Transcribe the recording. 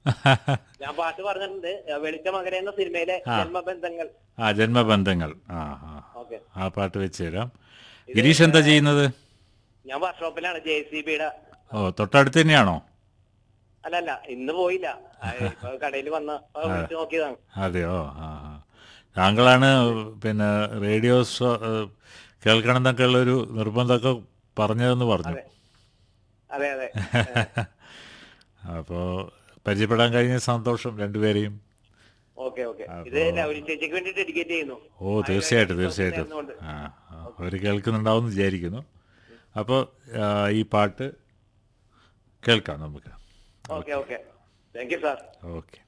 ഞാൻ പാട്ട് പറഞ്ഞിട്ടുണ്ട് ആ, വെളിച്ച മകനെ എന്ന സിനിമയിലെ ജന്മബന്ധങ്ങൾ ആ ജന്മബന്ധങ്ങൾ ആ ആ ഓക്കെ ആ പാട്ട് വെച്ച് തരാം ഗിരീഷ് എന്താ ചെയ്യുന്നത് ഞാൻ വർക്ക്ഷോപ്പിലാണ് ജെ സി ബിയുടെ ഓ തൊട്ടടുത്ത് തന്നെയാണോ അല്ലല്ല ഇന്ന് പോയില്ല ആ, ഇപ്പൊ കടയിൽ വന്ന് വിളിച്ചു നോക്കിയതാണ് അതെയോ ആ ആ. താങ്കളാണ് പിന്നെ റേഡിയോ ഷോ- ഏഹ്, കേൾക്കണം എന്നൊക്കെ ഉള്ളൊരു നിർബന്ധമൊക്കെ പറഞ്ഞതെന്ന് പറഞ്ഞു അതെ അതെ അപ്പോൾ പരിചയപ്പെടാൻ കഴിഞ്ഞ സന്തോഷം രണ്ടുപേരെയും ഓക്കെ ഓക്കെ ഇത് ലൗലി ചേച്ചിക്ക് വേണ്ടി ഡെഡിക്കേറ്റ് ചെയ്യുന്നു ഓ തീർച്ചയായിട്ടും തീർച്ചയായിട്ടും നേർന്നുകൊണ്ട്. ആ അവർ കേൾക്കുന്നുണ്ടാവും എന്ന് വിചാരിക്കുന്നു അപ്പോൾ ഈ പാട്ട് കേൾക്കാം നമുക്ക് okay okay thank you sir okay